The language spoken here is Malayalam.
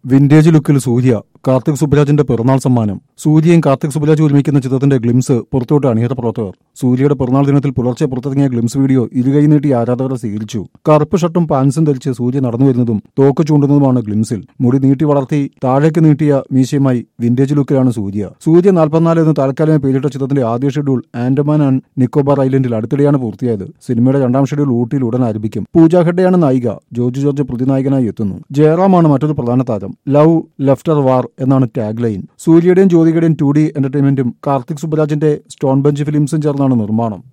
വിന്റേജ് ലുക്കിൽ സൂര്യ കാർത്തിക് സുബ്രാജിന്റെ പിറന്നാൾ സമ്മാനം സൂര്യയും കാർത്തിക് സുബ്രാജ് ഒരുമിക്കുന്ന ചിത്രത്തിന്റെ ഗ്ലിംസ് പുറത്തോട്ട് അണിയറ പ്രവർത്തകർ സൂര്യയുടെ പിറന്നാൾ ദിനത്തിൽ പുലർച്ചെ പുറത്തിറങ്ങിയ ഗ്ലിംസ് വീഡിയോ ഇരുകൈ നീട്ടി ആരാധകരെ സ്വീകരിച്ചു കറുപ്പ് ഷർട്ടും പാൻസും ധരിച്ച് സൂര്യ നടന്നു വരുന്നതും തോക്ക് ചൂണ്ടുന്നതുമാണ് ഗ്ലിംസിൽ മുടി നീട്ടി വളർത്തി താഴേക്ക് നീട്ടിയ മീശയുമായി വിന്റേജ് ലുക്കിലാണ് സൂര്യ സൂര്യ നാൽപ്പത്തിനാല് എന്ന് താൽക്കാലികമായി പേരിട്ട ചിത്രത്തിന്റെ ആദ്യ ഷെഡ്യൂൾ ആൻഡമാൻ ആൻഡ് നിക്കോബാർ ഐലൻഡിൽ അടുത്തിടെയാണ് പൂർത്തിയായത് സിനിമയുടെ രണ്ടാം ഷെഡ്യൂൾ ഊട്ടിയിൽ ഉടൻ ആരംഭിക്കും പൂജ ഹെഡയാണ് നായിക ജോർജ് ജോർജ് പ്രതിനായകനായി എത്തുന്നു ജയറാമാണ് മറ്റൊരു പ്രധാന താരം ലവ് ലെഫ്റ്റർ വാർ എന്നാണ് ടാഗ് ലൈൻ സൂര്യയുടെയും ജ്യോതികയുടെയും ടു ഡി എന്റർടൈൻമെന്റും കാർത്തിക് സുബ്രാജിന്റെ സ്റ്റോൺ ബെഞ്ച് ഫിലിംസും ചേർന്നാണ് നിർമ്മാണം